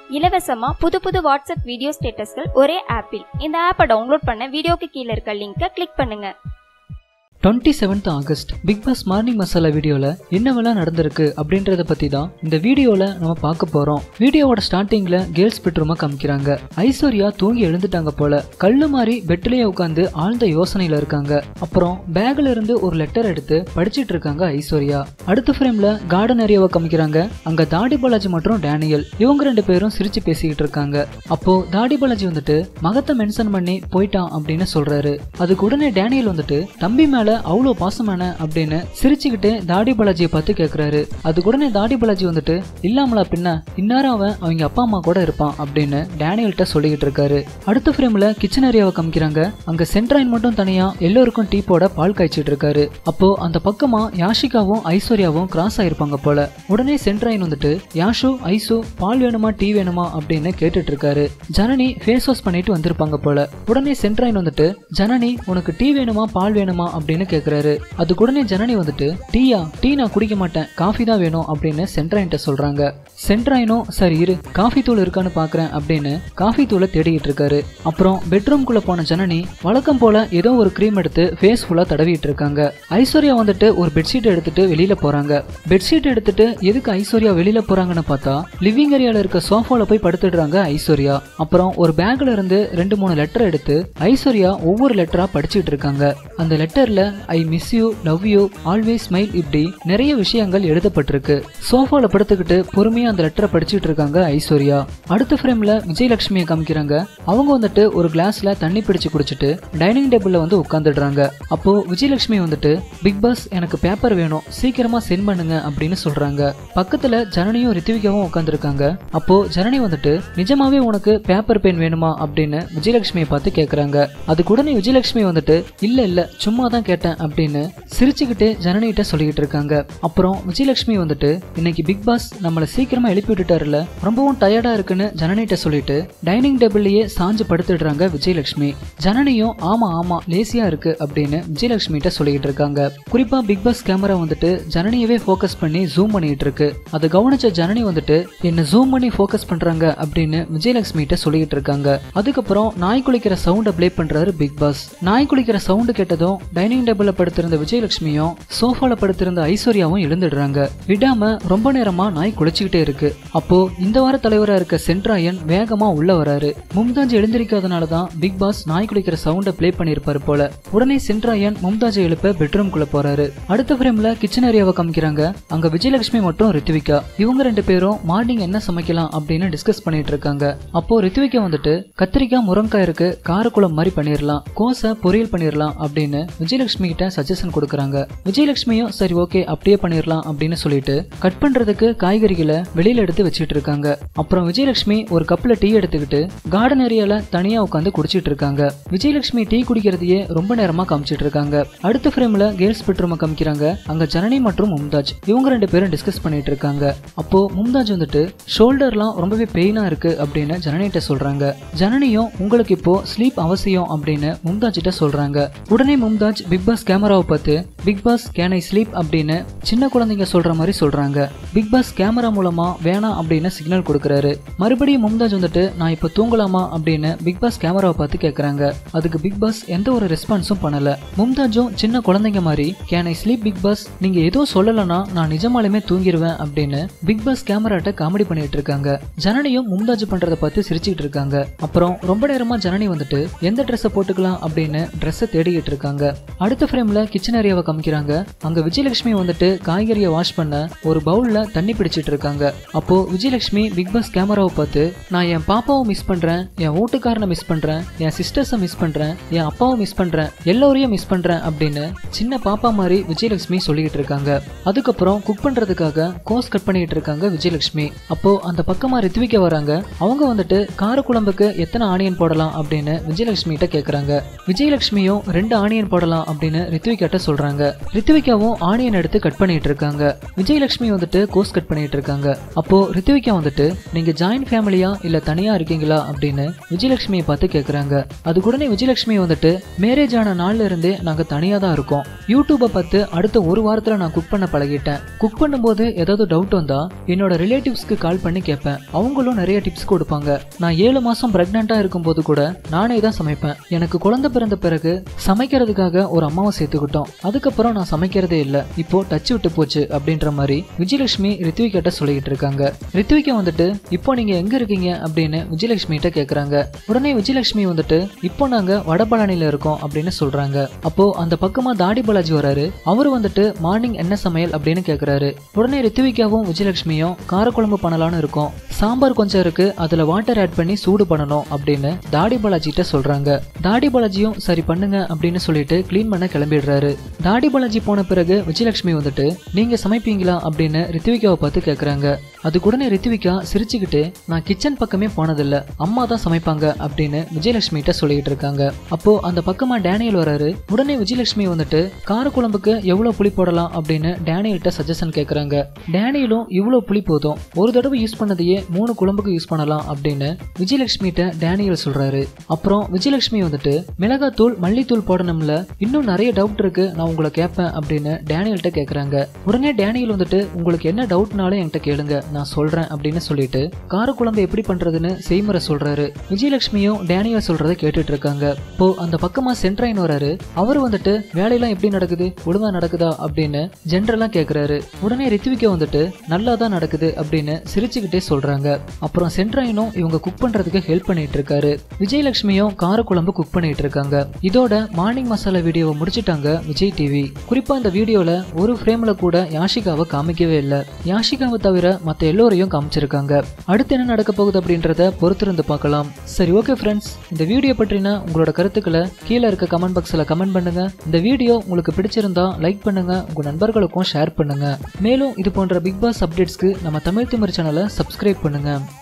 இலவசமா புது புது வாட்ஸ்அப் வீடியோ ஸ்டேட்டஸ்கள் ஒரே ஆப்பில் இந்த ஆப்பை டவுன்லோட் பண்ண வீடியோக்கு கீழே இருக்க லிங்கை கிளிக் பண்ணுங்க twenty seventh August Bigg Boss morning masala வீடியோவில் என்னவெல்லாம் நடந்திருக்கு அப்படின்றத பற்றி தான் இந்த வீடியோவில் நம்ம பார்க்க போகிறோம் வீடியோவோட ஸ்டார்டிங்கில் கேர்ள்ஸ் பெட்ரூமை காமிக்கிறாங்க ஐஸ்வர்யா தூங்கி எழுந்துட்டாங்க போல கல்லு மாதிரி பெட்டிலேயே உட்காந்து ஆழ்ந்த யோசனையில் இருக்காங்க அப்புறம் பேக்ல இருந்து ஒரு லெட்டர் எடுத்து படிச்சிட்டு இருக்காங்க ஐஸ்வர்யா அடுத்த ஃப்ரேம்ல கார்டன் ஏரியாவை காமிக்கிறாங்க அங்க தாடி பாலாஜி மற்றும் டேனியல் இவங்க ரெண்டு பேரும் சிரிச்சு பேசிக்கிட்டு இருக்காங்க அப்போ தாடி பாலாஜி வந்துட்டு மகத்தை மென்ஷன் பண்ணி போயிட்டான் அப்படின்னு சொல்றாரு அதுக்கு உடனே டேனியல் வந்துட்டு தம்பி மேல அவ்வளோ பாசமான அப்படின்னு சிரிச்சுக்கிட்டு தாடி பாலாஜியை பார்த்து கேட்குறாரு அதுக்கு உடனே தாடி பாலாஜி வந்துட்டு இல்லாமலா பின்ன இந்நேரம் அவன் அவங்க அப்பா அம்மா கூட இருப்பான் அப்படின்னு டேனியல்கிட்ட சொல்லிக்கிட்டு இருக்காரு அடுத்த ஃப்ரேம்ல கிச்சன் ஏரியாவை காமிக்கிறாங்க அங்க சென்ட்ரைன் மட்டும் தனியா எல்லோருக்கும் டீ போட பால் காய்ச்சிட்டு இருக்காரு அப்போ அந்த பக்கமா யாஷிகாவும் ஐஸ்வர்யாவும் கிராஸ் ஆயிருப்பாங்க போல உடனே சென்ட்ரைன் வந்துட்டு யாஷு ஐசு பால் வேணுமா டீ வேணுமா அப்படின்னு கேட்டுட்டு இருக்காரு ஜனனி ஃபேஸ் வாஷ் பண்ணிட்டு வந்திருப்பாங்க போல உடனே சென்ட்ரைன் வந்துட்டு ஜனனி உனக்கு டீ வேணுமா பால் வேணுமா அப்படின்னு கேக்குறாரு அதுக்கு உடனே ஜனனி வந்துட்டு டீயா டீ நான் குடிக்க மாட்டேன் காஃபி தான் வேணும் அப்படின்னு சென்ட்ரைன்ட்ட சொல்றாங்க சென்ட்ரைனும் சரி இரு காஃபி தூள் இருக்கான்னு பாக்குறேன் அப்படின்னு காஃபி தூளை தேடிட்டு இருக்காரு அப்புறம் பெட்ரூம்குள்ள போன ஜனனி வழக்கம் போல ஏதோ ஒரு க்ரீம் எடுத்து ஃபேஸ் ஃபுல்லா தடவிட்டு இருக்காங்க ஐஸ்வர்யா வந்துட்டு ஒரு பெட்ஷீட் எடுத்துட்டு வெளியில போறாங்க பெட்ஷீட் எடுத்துட்டு எதுக்கு ஐஸ்வர்யா வெளியில போறாங்கன்னு பார்த்தா லிவிங் ஏரியால இருக்க சோஃபால போய் படுத்துடுறாங்க ஐஸ்வர்யா அப்புறம் ஒரு பேக்ல இருந்து ரெண்டு மூணு லெட்டர் எடுத்து ஐஸ்வர்யா ஒவ்வொரு லெட்டரா படிச்சிட்டு இருக்காங்க அந்த லெட்டர்ல I miss you love you always smile இப்படி நிறைய விஷயங்கள் எழுதப்பட்டிருக்கு சோஃபால படுத்துக்கிட்டு பொறுமையா அந்த லெட்டரை படிச்சிட்டு இருக்காங்க ஐஸ்வர்யா அடுத்த ஃப்ரேம்ல விஜயலட்சுமியை காமிக்கிறாங்க அவங்க வந்துட்டு ஒரு கிளாஸ்ல தண்ணி பிடிச்சு குடிச்சிட்டு டைனிங் டேபிள்ல வந்து உட்காந்துடுறாங்க அப்போ விஜயலட்சுமி வந்துட்டு பிக் பாஸ் எனக்கு பேப்பர் வேணும் சீக்கிரமா சென்ட் பண்ணுங்க அப்படின்னு சொல்றாங்க பக்கத்துல ஜனனியும் ரித்விகாவும் உட்காந்துருக்காங்க அப்போ ஜனனி வந்துட்டு நிஜமாவே உனக்கு பேப்பர் பென் வேணுமா அப்படின்னு விஜயலட்சுமியை பார்த்து கேக்குறாங்க அதுக்கு உடனே விஜயலட்சுமி வந்துட்டு இல்ல இல்ல சும்மா தான் கேட்டேன் அப்படின்னு சிரிச்சுக்கிட்டு ஜனனிகிட்ட சொல்லிக்கிட்டு இருக்காங்க அப்புறம் விஜயலட்சுமி வந்துட்டு இன்னைக்கு பிக் பாஸ் நம்மளை சீக்கிரமா எழுப்பி விட்டுட்டாருல ரொம்பவும் டயர்டா இருக்குன்னு ஜனனிகிட்ட சொல்லிட்டு டைனிங் டேபிள்லயே சாஞ்சு படுத்துடுறாங்க விஜயலட்சுமி ஜனனியும் ஆமா ஆமா லேசியா இருக்கு அப்படின்னு விஜயலட்சுமி கிட்ட சொல்லிக்கிட்டு இருக்காங்க குறிப்பா பிக் பாஸ் கேமரா வந்துட்டு ஜனனியவே ஃபோக்கஸ் பண்ணி ஜூம் பண்ணிட்டு இருக்கு அதை கவனிச்ச ஜனனி வந்துட்டு என்ன ஜூம் பண்ணி ஃபோக்கஸ் பண்றாங்க அப்படின்னு விஜயலட்சுமி கிட்ட சொல்லிக்கிட்டு இருக்காங்க அதுக்கப்புறம் நாய் குளிக்கிற சவுண்ட ப்ளே பண்றாரு பிக் பாஸ் நாய் குளிக்கிற சவுண்டு கேட்டதும் டைனிங் டேபிள்ல படுத்திருந்த விஜயலட்சுமியும் சோஃபால படுத்திருந்த ஐஸ்வர்யாவும் எழுந்துடுறாங்க விடாம ரொம்ப நேரமா நாய் குளிச்சுக்கிட்டே இருக்கு அப்போ இந்த வார தலைவரா இருக்க சென்ட்ராயன் வேகமா உள்ள வராரு மும்தாஜ் எழுந்திருக்காதனால தான் பிக் பாஸ் நாய் குளிக்கிற சவுண்ட ப்ளே பண்ணிருப்பாரு போல உடனே சென்ட்ராயன் மும்தாஜை எழுப்ப பெட்ரூம் குள்ள போறாரு அடுத்த ஃப்ரேம்ல கிச்சன் ஏரியாவை காமிக்கிறாங்க அங்க விஜயலட்சுமி மற்றும் ரித்விகா இவங்க ரெண்டு பேரும் மார்னிங் என்ன சமைக்கலாம் அப்படின்னு டிஸ்கஸ் பண்ணிட்டு இருக்காங்க அப்போ ரித்விகா வந்துட்டு கத்திரிக்காய் முருங்காய் இருக்கு காரக்குளம் மாதிரி பண்ணிடலாம் கோசை பொரியல் பண்ணிடலாம் அப்படின்னு விஜயலட்சுமி கிட்ட சஜஷன் கொடுக்குறாங்க விஜயலட்சுமியும் சரி ஓகே அப்படியே பண்ணிடலாம் அப்படின்னு சொல்லிட்டு கட் பண்றதுக்கு காய்கறிகளை வெளியில எடுத்து வச்சுட்டு இருக்காங்க அப்புறம் விஜயலட்சுமி ஒரு கப்ல டீ எடுத்துக்கிட்டு கார்டன் ஏரியால தனியா உட்காந்து குடிச்சிட்டு இருக்காங்க விஜயலட்சுமி டீ குடிக்கிறதையே ரொம்ப நேரமா காமிச்சிட்டு இருக்காங்க அடுத்த ஃப்ரேம்ல கேர்ள்ஸ் பெட்ரூமை காமிக்கிறாங்க அங்க ஜனனி மற்றும் மும்தாஜ் இவங்க ரெண்டு பேரும் டிஸ்கஸ் பண்ணிட்டு இருக்காங்க அப்போ மும்தாஜ் வந்துட்டு ஷோல்டர்லாம் ரொம்பவே பெயினா இருக்கு அப்படின்னு ஜனனிட்ட சொல்றாங்க ஜனனியும் உங்களுக்கு இப்போ ஸ்லீப் அவசியம் அப்படின்னு மும்தாஜ் கிட்ட சொல்றாங்க உடனே மும்தாஜ் பிக் பாஸ் கேமராவை பார்த்து Bigg Boss can I sleep அப்படின்னு சின்ன குழந்தைங்க சொல்ற மாதிரி சொல்றாங்க பிக் பாஸ் கேமரா மூலமா வேணாம் அப்படின்னு சிக்னல் கொடுக்கறாரு மறுபடியும் மும்தாஜ் வந்துட்டு நான் இப்போ தூங்கலாமா அப்படின்னு பிக் பாஸ் கேமராவை பார்த்து கேக்குறாங்க அதுக்கு பிக் பாஸ் எந்த ஒரு ரெஸ்பான்ஸும் பண்ணல மும்தாஜும் சின்ன குழந்தைங்க மாதிரி can I sleep Bigg Boss நீங்க ஏதோ சொல்லலனா நான் நிஜமாலுமே தூங்கிடுவேன் அப்படின்னு பிக் பாஸ் கேமராட்ட காமெடி பண்ணிட்டு இருக்காங்க ஜனனியும் மும்தாஜ் பண்றத பார்த்து சிரிச்சுக்கிட்டு இருக்காங்க அப்புறம் ரொம்ப நேரமா ஜனனி வந்துட்டு எந்த ட்ரெஸ்ஸை போட்டுக்கலாம் அப்படின்னு ட்ரெஸ்ஸை தேடிக்கிட்டு இருக்காங்க அடுத்த ஃப்ரேம்ல கிச்சன் ஏரியாவை காமிக்கிறாங்க அங்க விஜயலட்சுமி வந்துட்டு காய்கறியை வாஷ் பண்ண ஒரு பவுல்ல தண்ணி பிடிச்சிட்டு இருக்காங்க அப்போ விஜயலட்சுமி பிக் பாஸ் கேமராவை பார்த்து நான் என் பாப்பாவை மிஸ் பண்றேன் என் வீட்டுக்காரனை மிஸ் பண்றேன் என் சிஸ்டர்ஸை மிஸ் பண்றேன் என் அப்பாவை மிஸ் பண்றேன் எல்லோரையும் மிஸ் பண்றேன் அப்படின்னு சின்ன பாப்பா மாதிரி விஜயலட்சுமி சொல்லிக்கிட்டு இருக்காங்க அதுக்கப்புறம் குக் பண்றதுக்காக கோஸ் கட் பண்ணிட்டு இருக்காங்க விஜயலட்சுமி அப்போ அந்த பக்கமா ரித்விகா வராங்க அவங்க வந்துட்டு காரக்குழம்புக்கு எத்தனை ஆனியன் போடலாம் அப்படின்னு விஜயலட்சுமி கிட்ட கேக்குறாங்க விஜயலட்சுமியும் ரெண்டு ஆனியன் போடலாம் அப்படின்னு அப்படின்னு ரித்விகாட்ட சொல்றாங்க ரித்விகாவும் ஆனியன் எடுத்து கட் பண்ணிட்டு இருக்காங்க விஜயலட்சுமி வந்துட்டு கோஸ் கட் பண்ணிட்டு இருக்காங்க அப்போ ரித்விகா வந்துட்டு நீங்க ஜாயின்ட் ஃபேமிலியா இல்ல தனியா இருக்கீங்களா அப்படின்னு விஜயலட்சுமியை பார்த்து கேக்குறாங்க அது உடனே விஜயலட்சுமி வந்துட்டு மேரேஜ் ஆன நாள்ல இருந்தே நாங்க தனியா தான் இருக்கோம் யூடியூப்பை பார்த்து அடுத்த ஒரு வாரத்துல நான் குக் பண்ண பழகிட்டேன் குக் பண்ணும்போது ஏதாவது டவுட் வந்தா என்னோட ரிலேட்டிவ்ஸ்க்கு கால் பண்ணி கேட்பேன் அவங்களும் நிறைய டிப்ஸ் கொடுப்பாங்க நான் ஏழு மாசம் பிரெக்னெண்டா இருக்கும்போது கூட நானே தான் சமைப்பேன் எனக்கு குழந்தை பிறந்த பிறகு சமைக்கிறதுக்காக ஒரு அம்மாவை சேர்த்துக்கிட்டோம் அதுக்கப்புறம் நான் சமைக்கிறதே இல்லை இப்போ டச் விட்டு போச்சு அப்படின்ற மாதிரி விஜயலட்சுமி ரித்விகிட்ட சொல்லிக்கிட்டு இருக்காங்க ரித்விகா வந்துட்டு இப்போ நீங்க எங்க இருக்கீங்க அப்படின்னு விஜயலட்சுமி கிட்ட கேக்குறாங்க உடனே விஜயலட்சுமி வந்துட்டு இப்போ நாங்க வடபழனில இருக்கோம் அப்படின்னு சொல்றாங்க அப்போ அந்த பக்கமா தாடி பாலாஜி வராரு அவரு வந்துட்டு மார்னிங் என்ன சமையல் அப்படின்னு கேக்குறாரு உடனே ரித்விகாவும் விஜயலட்சுமியும் காரக்குழம்பு பண்ணலாம்னு இருக்கோம் சாம்பார் கொஞ்சம் இருக்கு அதுல வாட்டர் ஆட் பண்ணி சூடு பண்ணணும் அப்படின்னு தாடி பாலாஜி கிட்ட சொல்றாங்க தாடி பாலாஜியும் சரி பண்ணுங்க அப்படின்னு சொல்லிட்டு க்ளீன் பண்ண கிளம்பிடுறாரு தாடி பாலாஜி போன பிறகு விஜயலட்சுமி வந்துட்டு நீங்க சமைப்பீங்களா அப்படின்னு ரித்விகாவை பார்த்து கேக்குறாங்க அது உடனே ரித்விகா சிரிச்சுக்கிட்டு நான் கிச்சன் பக்கமே போனதில்ல அம்மா தான் சமைப்பாங்க அப்படின்னு விஜயலட்சுமி கிட்ட சொல்லிட்டு இருக்காங்க அப்போ அந்த பக்கமா டேனியல் வராரு உடனே விஜயலட்சுமி வந்துட்டு காரக்குழம்புக்கு எவ்வளவு புளி போடலாம் அப்படின்னு டேனியல்கிட்ட சஜஷன் கேக்குறாங்க டேனியலும் இவ்வளவு புளி போதும் ஒரு தடவை யூஸ் பண்ணதையே மூணு குழம்புக்கு யூஸ் பண்ணலாம் அப்படின்னு விஜயலட்சுமி கிட்ட டேனியல் சொல்றாரு அப்புறம் விஜயலட்சுமி வந்துட்டு மிளகாத்தூள் மல்லித்தூள் போடணும்ல இன்னும் நிறைய டவுட் இருக்கு நான் உங்களை கேட்பேன் அப்படின்னு டேனியல்கிட்ட கேக்குறாங்க உடனே டேனியல் வந்துட்டு உங்களுக்கு என்ன டவுட்னாலும் என்கிட்ட கேளுங்க நான் சொல்றேன் அப்படின்னு சொல்லிட்டு காரக்குழம்பு எப்படி பண்றதுன்னு செய்முறை சொல்றாரு விஜயலட்சுமியும் டேனியல் சொல்றதை கேட்டுட்டு இருக்காங்க இப்போ அந்த பக்கமா சென்ட்ரைன் வராரு அவர் வந்துட்டு வேலையெல்லாம் எப்படி நடக்குது ஒழுங்கா நடக்குதா அப்படின்னு ஜென்ரலா கேக்குறாரு உடனே ரித்விகா வந்துட்டு நல்லா தான் நடக்குது அப்படின்னு சிரிச்சுக்கிட்டே சொல்றாங்க அப்புறம் சென்ட்ரைனும் இவங்க குக் பண்றதுக்கு ஹெல்ப் பண்ணிட்டு இருக்காரு விஜயலட்சுமியும் காரக்குழம்பு குக் பண்ணிட்டு இருக்காங்க இதோட மார்னிங் மசாலா வீடியோவை முடிச்சிட்டாங்க விஜய் டிவி குறிப்பா இந்த வீடியோல ஒரு ஃப்ரேம்ல கூட யாஷிகாவை காமிக்கவே இல்லை யாஷிகாவை தவிர மத்த எல்லோரையும் காமிச்சிருக்காங்க அடுத்து என்ன நடக்க போகுது அப்படின்றத பொறுத்திருந்து பார்க்கலாம் சரி ஓகே ஃப்ரெண்ட்ஸ் இந்த வீடியோ பற்றின உங்களோட கருத்துக்களை கீழே இருக்க கமெண்ட் பாக்ஸில் கமெண்ட் பண்ணுங்க இந்த வீடியோ உங்களுக்கு பிடிச்சிருந்தா லைக் பண்ணுங்க உங்க நண்பர்களுக்கும் ஷேர் பண்ணுங்க மேலும் இது போன்ற பிக் பாஸ் அப்டேட்ஸ்க்கு நம்ம தமிழ் திமிர் சேனலை சப்ஸ்கிரைப் பண்ணுங்க